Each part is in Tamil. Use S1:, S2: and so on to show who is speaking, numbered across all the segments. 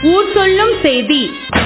S1: ஊர் சொல்லும் செய்தி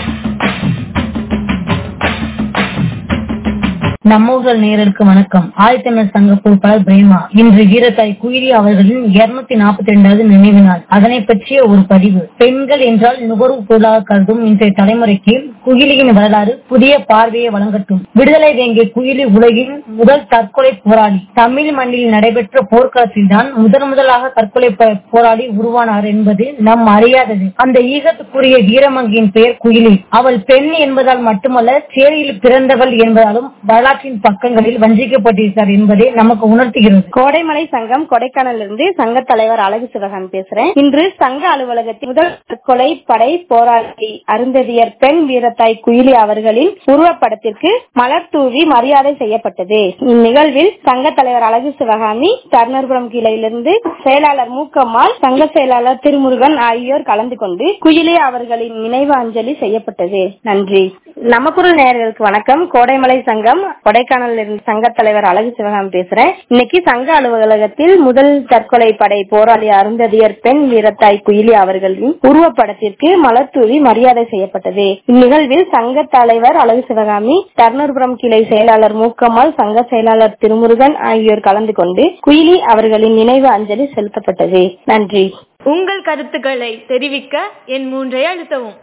S2: நம்மூர்கள் நேயர்களுக்கு வணக்கம் ஆதித்தமிழர் சங்க பொறுப்பாளர் பிரேமா இன்று வீரத்தாய் குயிலி அவர்களின் இருநூத்தி நாற்பத்தி இரண்டாவது நினைவு நாள் அதனை பற்றிய ஒரு பதிவு பெண்கள் என்றால் நுகர்வு பொருளாக கருதும் இன்றைய தலைமுறைக்கு குயிலியின் வரலாறு புதிய பார்வையை வழங்கட்டும் விடுதலை வேங்கிய குயிலி உலகின் முதல் தற்கொலை போராளி தமிழ் மண்ணில் நடைபெற்ற போர்க்களத்தில் தான் முதன் முதலாக தற்கொலை ப- போராளி உருவானார் என்பது நம் அறியாதது அந்த ஈகத்துக்குரிய வீரமங்கியின் பெயர் குயிலி அவள் பெண் என்பதால் மட்டுமல்ல சேரியில் பிறந்தவள் என்பதாலும் வரலாற்றின் பக்கங்களில் வஞ்சிக்கப்பட்டிருக்கிறார் என்பதை நமக்கு உணர்த்துகிறது
S3: கோடைமலை சங்கம் கொடைக்கானலிருந்து சங்க தலைவர் அழகு சிவகாமி பேசுறேன் இன்று சங்க அலுவலகத்தில் முதல் தற்கொலை படை போராளி அருந்ததியர் பெண் வீரத்தாய் குயிலி அவர்களின் உருவப்படத்திற்கு மலர் தூவி மரியாதை செய்யப்பட்டது இந்நிகழ்வில் சங்க தலைவர் அழகு சிவகாமி தர்ணர்புரம் கிளையிலிருந்து செயலாளர் மூக்கம்மாள் சங்க செயலாளர் திருமுருகன் ஆகியோர் கலந்து கொண்டு குயிலி அவர்களின் நினைவு அஞ்சலி செய்யப்பட்டது நன்றி நமக்குரல் நேயர்களுக்கு வணக்கம் கோடைமலை சங்கம் கொடைக்கானல் இருந்து சங்க தலைவர் அழகு சிவகாமி பேசுறேன் இன்னைக்கு சங்க அலுவலகத்தில் முதல் தற்கொலை படை போராளி அருந்ததியர் பெண் வீரத்தாய் குயிலி அவர்களின் உருவப்படத்திற்கு மலர் தூவி மரியாதை செய்யப்பட்டது இந்நிகழ்வில் சங்க தலைவர் அழகு சிவகாமி தர்ணர்புரம் கிளை செயலாளர் மூக்கம்மாள் சங்க செயலாளர் திருமுருகன் ஆகியோர் கலந்து கொண்டு குயிலி அவர்களின் நினைவு அஞ்சலி செலுத்தப்பட்டது நன்றி
S1: உங்கள் கருத்துக்களை தெரிவிக்க என் மூன்றை அழுத்தவும்